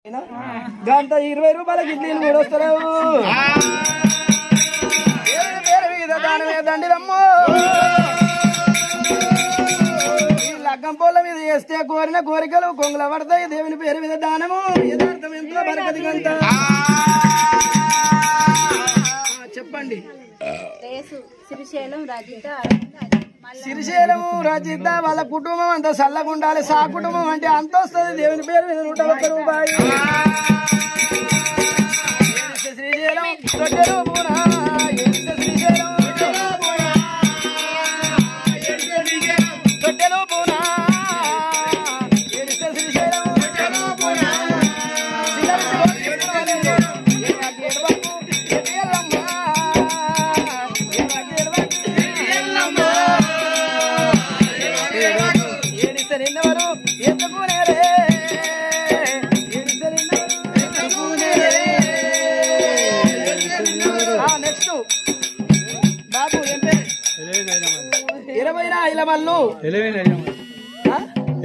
గంట ఇరవై రూపాయలకి ఇడ్లీలు కూడా వస్తలేవు దేవుని పేరు మీద దాని మీద దండిరమ్మో ఈ లగ్గం పూల మీద వేస్తే కోరిన కోరికలు కొంగుల పడతాయి దేవుని పేరు మీద దానము యథార్థం ఎంతో బరకది గంట ఆ, చెప్పండి రేసు శ్రీశైలం రజిత సిరిశైలము రచిత వాళ్ళ కుటుంబం అంతా చల్లగా ఉండాలి సా కుటుంబం అంటే అంత వస్తుంది దేవుని పేరు మీద నూట ఒక్క రూపాయి ఏడిస్తే శ్రీశైలం రొట్టెలు పూనా, ఏడిస్తే శ్రీశైలం రొట్టెలు పూనా, ఏడిస్తే శ్రీశైలం రొట్టెలు పూనా, ఏడిస్తే శ్రీశైలం రొట్టెలు పూనా. ఏడిస్తే నిన్నవరు ఎత్తుకునేరే ఏడిస్తే నిన్నవరు ఎత్తుకునేరే నెక్స్ట్ బాబు ఏం పేరు ఇరవై ఐల మల్లు ఆ?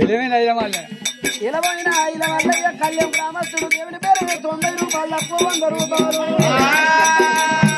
ఇరవై ఐల మల్లయ్య కళ్యాణ్ గ్రామస్తుడు దేవుని పేరు తొంభై రూపాయలు అప్పు వంద రూపాయలు